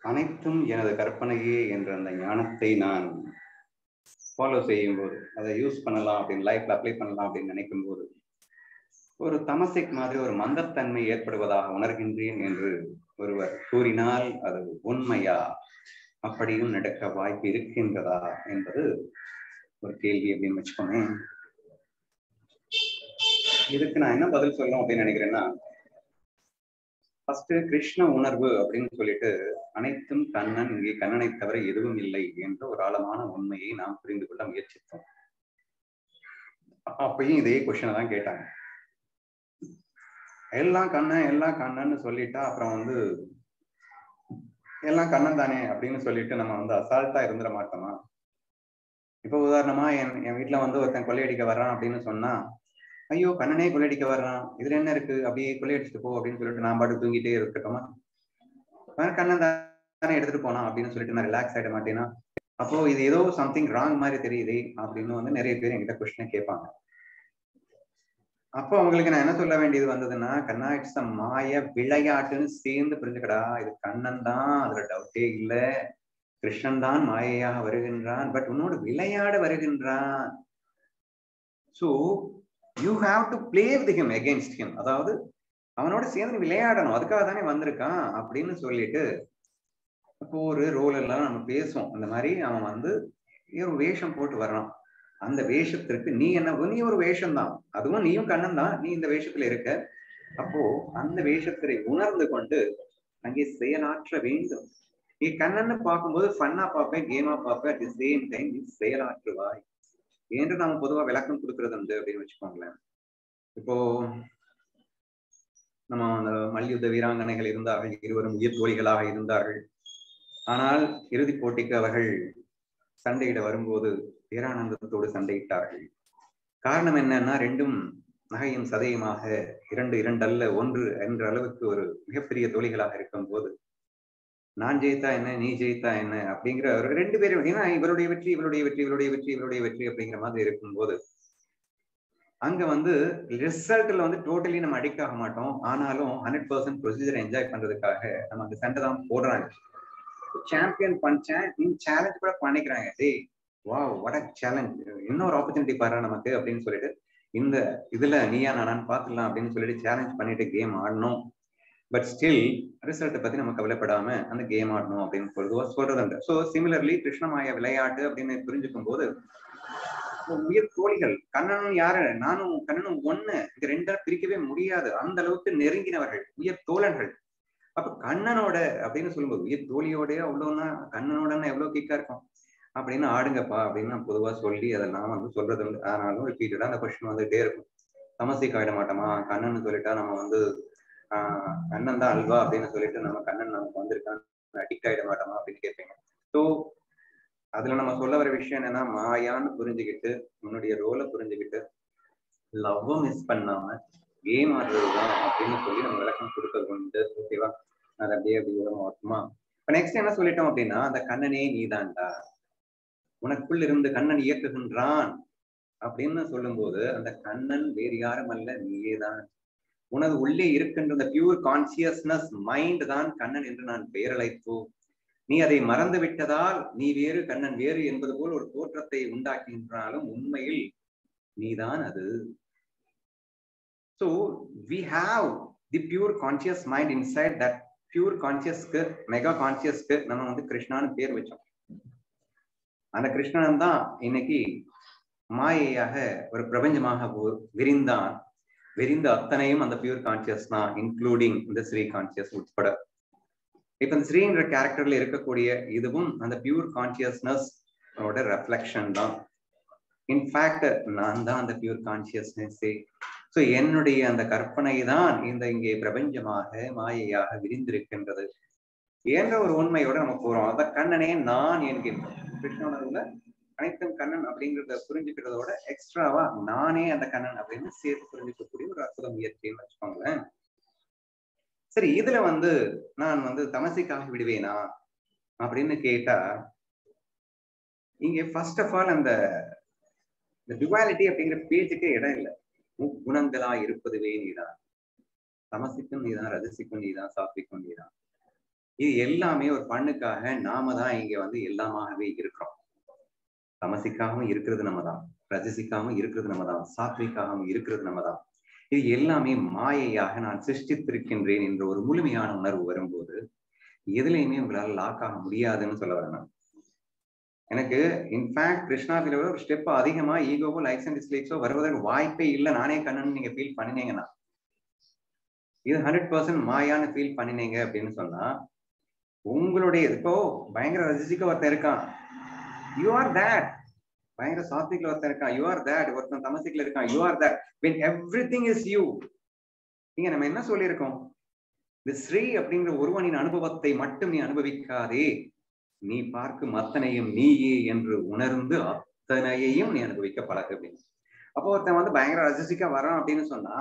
அனைத்தும் எனது கற்பனையே என்ற அந்த ஞானத்தை நான் ஃபாலோ செய்யும் போது அதை யூஸ் பண்ணலாம் அப்படின்னு லைஃப்ல அப்ளை பண்ணலாம் அப்படின்னு நினைக்கும் போது ஒரு தமசிக் மாதிரி ஒரு மந்தத்தன்மை ஏற்படுவதாக உணர்கின்றேன் என்று ஒருவர் கூறினால் அது உண்மையா அப்படியும் நடக்க வாய்ப்பு இருக்கின்றதா என்பது ஒரு கேள்வி அப்படின்னு வச்சுக்கோங்க இதுக்கு நான் என்ன பதில் சொல்லணும் அப்படின்னு நினைக்கிறேன்னா ஃபர்ஸ்ட் கிருஷ்ண உணர்வு அப்படின்னு சொல்லிட்டு அனைத்தும் கண்ணன் இங்கே கண்ணனை தவிர எதுவும் இல்லை என்ற ஒரு ஆழமான உண்மையை நாம் புரிந்து கொள்ள முயற்சித்தோம் அப்பயும் இதே கொஸ்டினை தான் கேட்டாங்க எல்லாம் கண்ணன் எல்லாம் கண்ணன்னு சொல்லிட்டா அப்புறம் வந்து எல்லாம் கண்ணன் தானே அப்படின்னு சொல்லிட்டு நம்ம வந்து அசால்ட்டா இருந்துட மாட்டோமா இப்போ உதாரணமா என் என் வீட்டுல வந்து ஒருத்தன் கொள்ளையடிக்க வர்றான் அப்படின்னு சொன்னா ஐயோ கண்ணனே கொள்ளையடிக்க வர்றான் இதுல என்ன இருக்கு அப்படியே கொள்ளையடிச்சுட்டு போ அப்படின்னு சொல்லிட்டு நான் பாட்டு தூங்கிட்டே இருக்கட்டுமா கண்ணன் தானே எடுத்துட்டு போனான் அப்படின்னு சொல்லிட்டு நான் ரிலாக்ஸ் ஆயிட மாட்டேன்னா அப்போ இது ஏதோ சம்திங் ராங் மாதிரி தெரியுது அப்படின்னு வந்து நிறைய பேர் என்கிட்ட கொஸ்டின் கேட்பாங்க அப்போ அவங்களுக்கு நான் என்ன சொல்ல வேண்டியது வந்ததுன்னா கண்ணா இட்ஸ் அ மாய விளையாட்டுன்னு சேர்ந்து புரிஞ்சுக்கடா இது கண்ணன் தான் அதுல டவுட்டே இல்ல கிருஷ்ணன் தான் மாயையாக வருகின்றான் பட் உன்னோடு விளையாட வருகின்றான் so you have to play with him against him அதாவது அவனோட சேர்ந்து விளையாடணும் அதுக்காக தானே வந்திருக்கான் அப்படின்னு சொல்லிட்டு இப்போ ஒரு ரோல் எல்லாம் நம்ம பேசுவோம் அந்த மாதிரி அவன் வந்து ஒரு வேஷம் போட்டு வர்றான் அந்த வேஷத்திற்கு நீ என்ன நீ ஒரு வேஷம் தான் அதுவும் நீயும் கண்ணன் தான் நீ இந்த வேஷத்துல இருக்க அப்போ அந்த வேஷத்தை உணர்ந்து கொண்டு அங்கே செயலாற்ற வேண்டும் நீ கண்ணன்னு பார்க்கும்போது ஃபன்னா பார்ப்பேன் கேமா பார்ப்பேன் அட் தி சேம் டைம் நீ செயலாற்றுவாய் என்று நாம பொதுவா விளக்கம் கொடுக்கறது உண்டு அப்படின்னு வச்சுக்கோங்களேன் இப்போ நம்ம அந்த மல்யுத்த வீராங்கனைகள் இருந்தார்கள் இருவரும் உயிர் தோழிகளாக இருந்தார்கள் ஆனால் இறுதிப் போட்டிக்கு அவர்கள் சண்டையிட வரும்போது பேரானந்தத்தோடு சண்டையிட்டார்கள் காரணம் என்னன்னா ரெண்டும் நகையும் சதையுமாக இரண்டு இரண்டு அல்ல ஒன்று என்ற அளவுக்கு ஒரு மிகப்பெரிய தோழிகளாக இருக்கும் போது நான் ஜெயித்தா என்ன நீ ஜெயித்தா என்ன அப்படிங்கிற ஒரு ரெண்டு பேரும் ஏன்னா இவருடைய வெற்றி இவருடைய வெற்றி இவருடைய வெற்றி இவருடைய வெற்றி அப்படிங்கிற மாதிரி இருக்கும்போது அங்க வந்து ரிசல்ட்ல வந்து டோட்டலி நம்ம அடிக்ட் ஆக மாட்டோம் ஆனாலும் ஹண்ட்ரட் பர்சன்ட் ப்ரொசீஜர் என்ஜாய் பண்றதுக்காக நம்ம அந்த சண்டை தான் போடுறாங்க சாம்பியன் பண்ணிச்சேன் நீ சேலஞ்ச் கூட பண்ணிக்கிறாங்க டேய் வா வட சேலஞ்ச் இன்னொரு ஆப்பர்ச்சுனிட்டி பாரு நமக்கு அப்படின்னு சொல்லிட்டு இந்த இதுல நீயா நானான்னு பாத்துடலாம் அப்படின்னு சொல்லிட்டு சேலஞ்ச் பண்ணிட்டு கேம் ஆடணும் பட் ஸ்டில் ரிசல்ட்டை பத்தி நம்ம கவலைப்படாம அந்த கேம் ஆடணும் அப்படின்னு பொதுவாக சொல்றது ஸோ சிமிலர்லி கிருஷ்ணமாய விளையாட்டு அப்படின்னு புரிஞ்சுக்கும் போது உயிர் தோழிகள் கண்ணனும் யாரு நானும் கண்ணனும் ஒண்ணு இது ரெண்டா பிரிக்கவே முடியாது அந்த அளவுக்கு நெருங்கினவர்கள் உயிர் தோழர்கள் அப்ப கண்ணனோட அப்படின்னு சொல்லும்போது உயிர் தோழியோடய அவ்வளவுனா கண்ணனோட எவ்வளவு கிக்கா இருக்கும் அப்படின்னு ஆடுங்கப்பா அப்படின்னு நான் பொதுவா சொல்லி அதெல்லாம் வந்து சொல்றது உண்டு ஆனாலும் ரிப்பீட்டடா அந்த கொஸ்டின் வந்துட்டே இருக்கும் சமஸ்திக்கு ஆயிட மாட்டோமா கண்ணன் சொல்லிட்டா நம்ம வந்து ஆஹ் கண்ணன் தான் அல்வா அப்படின்னு சொல்லிட்டு நம்ம கண்ணன் நமக்கு வந்திருக்கான் அடிக்ட் ஆயிட மாட்டோமா அப்படின்னு கேட்பீங்க ஸோ அதுல நம்ம சொல்ல வர விஷயம் என்னன்னா மாயான்னு புரிஞ்சுக்கிட்டு உன்னுடைய ரோலை புரிஞ்சுக்கிட்டு லவ்வும் மிஸ் பண்ணாம கேம் ஆடுறதுதான் அப்படின்னு சொல்லி நம்ம விளக்கம் கொடுக்கறது உண்டு ஓகேவா அது அப்படியே அப்படி உரம் ஓட்டுமா இப்ப நெக்ஸ்ட் என்ன சொல்லிட்டோம் அப்படின்னா அந்த கண்ணனே நீதான்டா உனக்குள் இருந்து கண்ணன் இயக்குகின்றான் அப்படின்னு சொல்லும்போது அந்த கண்ணன் வேறு யாரும் அல்ல நீயே தான் உனது உள்ளே இருக்கின்ற அந்த பியூர் கான்சியஸ்னஸ் மைண்ட் தான் கண்ணன் என்று நான் பெயரழைத்தோம் நீ அதை மறந்து விட்டதால் நீ வேறு கண்ணன் வேறு என்பது போல் ஒரு தோற்றத்தை உண்டாக்கின்றாலும் உண்மையில் நீதான் அது so we have the pure conscious mind inside that pure கான்சியஸ்க்கு மெகா கான்சியஸ்க்கு நம்ம வந்து கிருஷ்ணான்னு பேர் வச்சோம் அந்த கிருஷ்ணன் தான் இன்னைக்கு மாயையாக ஒரு பிரபஞ்சமாக விரிந்தான் விரிந்த அத்தனையும் அந்த பியூர் கான்சியஸ் தான் இன்க்ளூடிங் இந்த ஸ்ரீ கான்சியஸ் உட்பட இப்ப இந்த ஸ்ரீங்கிற கேரக்டர்ல இருக்கக்கூடிய இதுவும் அந்த பியூர் கான்சியஸ்னஸ் ரெஃப்ளெக்ஷன் தான் இன்ஃபேக்ட் நான் தான் அந்த பியூர் கான்சியஸ்னஸே ஸோ என்னுடைய அந்த கற்பனை தான் இந்த இங்கே பிரபஞ்சமாக மாயையாக விரிந்திருக்கின்றது என்ற ஒரு உண்மையோட நம்ம போறோம் அத கண்ணனே நான் என்கின்றோம் கிருஷ்ணனர்ல அனைத்தும் கண்ணன் அப்படிங்கிறத புரிஞ்சுக்கிறதோட எக்ஸ்ட்ராவா நானே அந்த கண்ணன் அப்படின்னு சேர்த்து புரிஞ்சுக்கக்கூடிய ஒரு அற்புத முயற்சின்னு வச்சுக்கோங்களேன் சரி இதுல வந்து நான் வந்து தமசிக்காக விடுவேனா அப்படின்னு கேட்டா இங்க ஃபர்ஸ்ட் ஆஃப் ஆல் அந்த டுவாலிட்டி அப்படிங்கிற பேஜுக்கே இடம் இல்லை முக்குணங்களா இருப்பதுவே நீதான் தமசிக்கும் நீதான் ரஜசிக்கும் நீதான் சாத்விக்கும் நீதான் இது எல்லாமே ஒரு பண்ணுக்காக நாம தான் இங்க வந்து எல்லாமாகவே இருக்கிறோம் தமசிக்காகவும் இருக்கிறது நம்ம தான் ரஜசிக்காகவும் இருக்கிறது நம்ம தான் சாத்விக்காகவும் இருக்கிறது நம்ம தான் இது எல்லாமே மாயையாக நான் சிருஷ்டித்திருக்கின்றேன் என்ற ஒரு முழுமையான உணர்வு வரும்போது எதுலையுமே உங்களால் லாக் ஆக முடியாதுன்னு சொல்ல வரேன் நான். எனக்கு இன்ஃபேக்ட் கிருஷ்ணாவில ஒரு ஸ்டெப் அதிகமா ஈகோவோ லைக்ஸ் அண்ட் டிஸ்லைக்ஸோ வருவதற்கு வாய்ப்பே இல்லை நானே கண்ணன் நீங்க ஃபீல் பண்ணினீங்கன்னா இது ஹண்ட்ரட் பர்சன்ட் மாயான்னு ஃபீல் பண்ணினீங்க அப்படின்னு சொன்னா உங்களுடைய இப்போ பயங்கர ரசிக்க ஒருத்தன் இருக்கான் யூ ஆர் தேட் பயங்கர சாத்விக்ல ஒருத்தன் இருக்கான் யூ ஆர் தேட் ஒருத்தன் தமசிக்ல இருக்கான் you are that when everything is you நீங்க நம்ம என்ன சொல்லியிருக்கோம் இந்த ஸ்ரீ அப்படிங்கிற ஒருவனின் அனுபவத்தை மட்டும் நீ அனுபவிக்காதே நீ பார்க்கும் அத்தனையும் நீயே என்று உணர்ந்து அத்தனையையும் நீ அனுபவிக்க பழகு அப்படின்னு அப்போ ஒருத்தன் வந்து பயங்கர ரசிக்க வரான் அப்படின்னு சொன்னா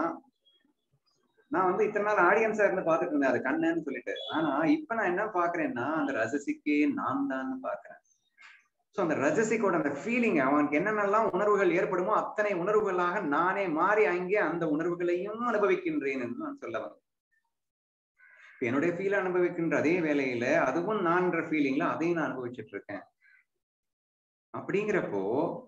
நான் வந்து இத்தனை நாள் ஆடியன்ஸா இருந்து பாத்துட்டு இருந்தேன் அது கண்ணன்னு சொல்லிட்டு ஆனா இப்ப நான் என்ன பாக்குறேன்னா அந்த ரஜசிக்கே நான் தான் பாக்குறேன் சோ அந்த ரஜசிக்கோட அந்த ஃபீலிங் அவனுக்கு என்னென்னலாம் உணர்வுகள் ஏற்படுமோ அத்தனை உணர்வுகளாக நானே மாறி அங்கே அந்த உணர்வுகளையும் அனுபவிக்கின்றேன் என்று நான் சொல்ல வந்தேன் இப்ப என்னுடைய ஃபீல் அனுபவிக்கின்ற அதே வேலையில அதுவும் நான்ற ஃபீலிங்ல அதையும் நான் அனுபவிச்சுட்டு இருக்கேன் அப்படிங்கிறப்போ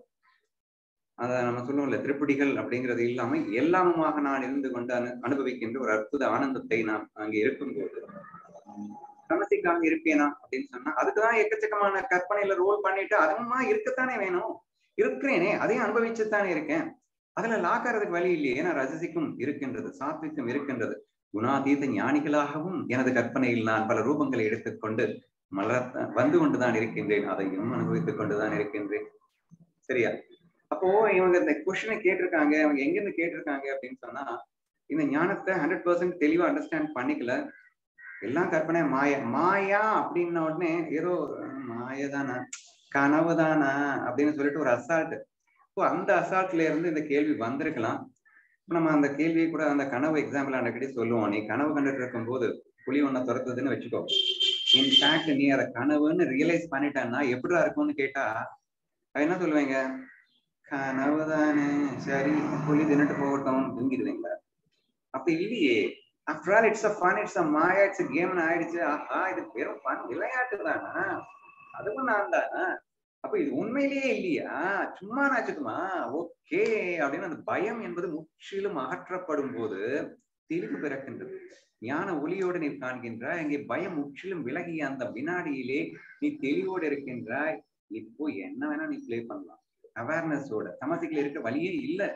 அத நம்ம சொல்லுவோம்ல திருப்படிகள் அப்படிங்கிறது இல்லாம எல்லாமுமாக நான் இருந்து கொண்டு அனு அனுபவிக்கின்ற ஒரு அற்புத ஆனந்தத்தை நான் அங்கே இருக்கும்போது தமசிக்காக இருப்பேனா அப்படின்னு சொன்னா அதுக்குதான் எக்கச்சக்கமான கற்பனையில ரோல் பண்ணிட்டு அதுமா இருக்கத்தானே வேணும் இருக்கிறேனே அதையும் அனுபவிச்சுத்தானே இருக்கேன் அதுல லாக்காரதுக்கு வழி இல்லையே ஏன்னா ரஜசிக்கும் இருக்கின்றது சாத்விக்கும் இருக்கின்றது குணாதீத ஞானிகளாகவும் எனது கற்பனையில் நான் பல ரூபங்களை எடுத்துக்கொண்டு மலர் வந்து கொண்டுதான் இருக்கின்றேன் அதையும் அனுபவித்துக் கொண்டுதான் இருக்கின்றேன் சரியா அப்போ இவங்க இந்த கொஸ்டினை கேட்டிருக்காங்க அவங்க எங்க இருந்து கேட்டிருக்காங்க அப்படின்னு சொன்னா இந்த ஞானத்தை ஹண்ட்ரட் பர்சன்ட் தெளிவா அண்டர்ஸ்டாண்ட் பண்ணிக்கல எல்லாம் கற்பனை மாயா மாயா அப்படின்ன உடனே ஏதோ மாயதானா கனவு தானா அப்படின்னு சொல்லிட்டு ஒரு அசால்ட் இப்போ அந்த அசால்ட்ல இருந்து இந்த கேள்வி வந்திருக்கலாம் நம்ம அந்த கேள்வியை கூட அந்த கனவு எக்ஸாம்பிள் அன்றைக்கடி சொல்லுவோம் நீ கனவு கண்டுட்டு இருக்கும் போது புலி ஒன்ன துரத்துதுன்னு வச்சுக்கோ இன்ஃபேக்ட் நீ அதை கனவுன்னு ரியலைஸ் பண்ணிட்டேன்னா எப்படிடா இருக்கும்னு கேட்டா என்ன சொல்லுவீங்க கனவு தானே சரி புலி தின்னுட்டு போகட்டும் தூங்கிடுவீங்களா அப்படி இல்லையே after all it's a fun it's a maya it's கேம்னு ஆயிடுச்சு ஆஹா இது வெறும் ஃபன் விளையாட்டு தானா அதுவும் நான் தானா அப்ப இது உண்மையிலேயே இல்லையா சும்மா நாச்சுக்குமா ஓகே அப்படின்னு அந்த பயம் என்பது முற்றிலும் அகற்றப்படும் போது தெளிவு பிறக்கின்றது ஞான ஒளியோடு நீ காண்கின்றாய் அங்கே பயம் முற்றிலும் விலகிய அந்த வினாடியிலே நீ தெளிவோடு இருக்கின்றாய் இப்போ என்ன வேணா நீ பிளே பண்ணலாம் அவேர்னஸோட தமசிக்கல இருக்க வழியே இல்லை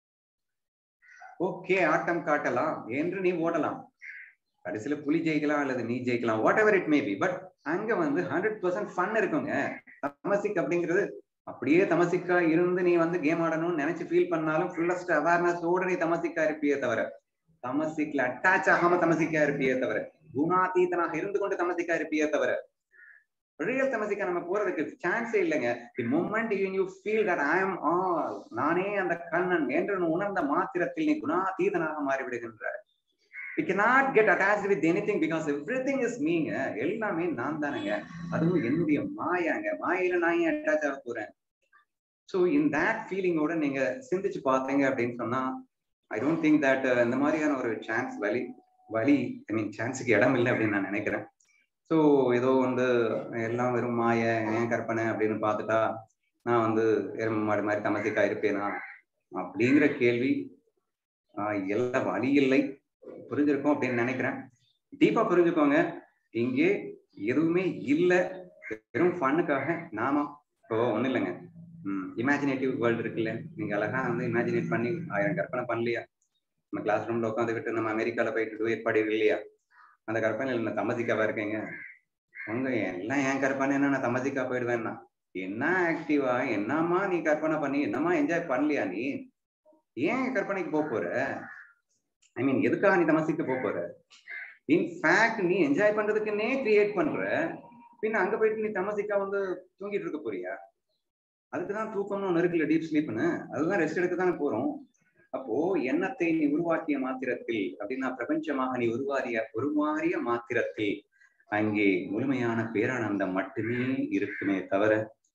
ஓகே ஆட்டம் காட்டலாம் என்று நீ ஓடலாம் கடைசியில புலி ஜெயிக்கலாம் அல்லது நீ ஜெயிக்கலாம் whatever it may be but அங்க வந்து ஹண்ட்ரட் பர்சன்ட் ஃபன் இருக்குங்க தமசிக் அப்படிங்கிறது அப்படியே தமசிக்கா இருந்து நீ வந்து கேம் ஆடணும்னு நினைச்சு ஃபீல் பண்ணாலும் ஃபுல்லஸ்ட் அவேர்னஸோட நீ தமசிக்கா இருப்பியே தவிர தமசிக்ல அட்டாச் ஆகாம தமசிக்கா இருப்பியே தவிர குணாதீதனாக இருந்து கொண்டு தமசிக்கா இருப்பியே தவிர ரியல் தமசிக்கா நம்ம போறதுக்கு சான்ஸே இல்லைங்க the moment you feel that I am all நானே அந்த கண்ணன் என்று உணர்ந்த மாத்திரத்தில் நீ குணாதீதனாக மாறிவிடுகின்றாய் we cannot get attached with anything because everything is மீங்க எல்லாமே நான் தானேங்க அதுவும் என்னுடைய மாயாங்க மாயில நான் ஏன் அட்டாச் ஆக போறேன் ஸோ இன் தேட் ஃபீலிங்கோட நீங்க சிந்திச்சு பார்த்தீங்க அப்படின்னு சொன்னா ஐ டோன்ட் திங்க் தட் இந்த மாதிரியான ஒரு சான்ஸ் வழி வழி ஐ மீன் சான்ஸுக்கு இடம் இல்லை அப்படின்னு நான் நினைக்கிறேன் ஸோ ஏதோ வந்து எல்லாம் வெறும் மாய ஏன் கற்பனை அப்படின்னு பார்த்துட்டா நான் வந்து எறும்பு மாடு மாதிரி தமசிக்கா இருப்பேனா அப்படிங்கிற கேள்வி எல்லா வழி இல்லை புரிஞ்சிருக்கும் அப்படின்னு நினைக்கிறேன் டீப்பா புரிஞ்சுக்கோங்க இங்கே எதுவுமே இல்லை வெறும் ஃபன்னுக்காக நாம இப்போ ஒன்றும் இல்லைங்க இமேஜினேட்டிவ் வேர்ல்டு இருக்குல்ல நீங்க அழகா வந்து இமேஜினேட் பண்ணி ஆயிரம் கற்பனை பண்ணலையா நம்ம கிளாஸ் ரூம்ல உட்காந்துக்கிட்டு நம்ம அமெரிக்கால போயிட்டு டூயட் பாடி இல்லையா அந்த கற்பனையில் நான் தமசிக்காவா இருக்கேங்க உங்க எல்லாம் என் கற்பனை என்ன நான் தமசிக்கா போயிடுவேன்னா என்ன ஆக்டிவா என்னம்மா நீ கற்பனை பண்ணி என்னம்மா என்ஜாய் பண்ணலையா நீ ஏன் கற்பனைக்கு போக போற ஐ மீன் எதுக்காக நீ தமசிக்க போக போற இன்ஃபேக்ட் நீ என்ஜாய் பண்றதுக்குன்னே கிரியேட் பண்ற பின்ன அங்க போயிட்டு நீ தமசிக்கா வந்து தூங்கிட்டு இருக்க போறியா அதுக்குதான் தூக்கம்னு ஒன்று இருக்குல்ல டீப் ஸ்லீப்னு அதுதான் ரெஸ்ட் எடுக்க தானே போறோம் அப்போ எண்ணத்தை நீ உருவாக்கிய மாத்திரத்தில் அப்படின்னா பிரபஞ்சமாக நீ உருவாரிய உருமாறிய மாத்திரத்தில் அங்கே முழுமையான பேரானந்தம் மட்டுமே இருக்குமே தவிர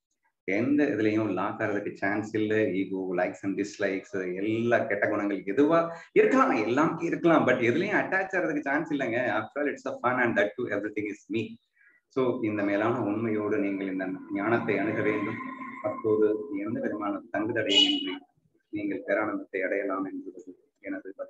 எந்த இதுலயும் லாக் ஆகிறதுக்கு சான்ஸ் இல்லை ஈகோ லைக்ஸ் அண்ட் டிஸ்லைக்ஸ் எல்லா கெட்ட குணங்கள் எதுவா இருக்கலாம் எல்லாம் இருக்கலாம் பட் எதுலயும் அட்டாச் ஆகிறதுக்கு சான்ஸ் இல்லைங்க after it's a fun and that to everything is me so இந்த மேலான உண்மையோடு நீங்கள் இந்த ஞானத்தை அணுக வேண்டும் அப்போது எந்த விதமான தங்குதடையின்றி நீங்கள் பேரானந்தத்தை அடையலாம் என்பது எனது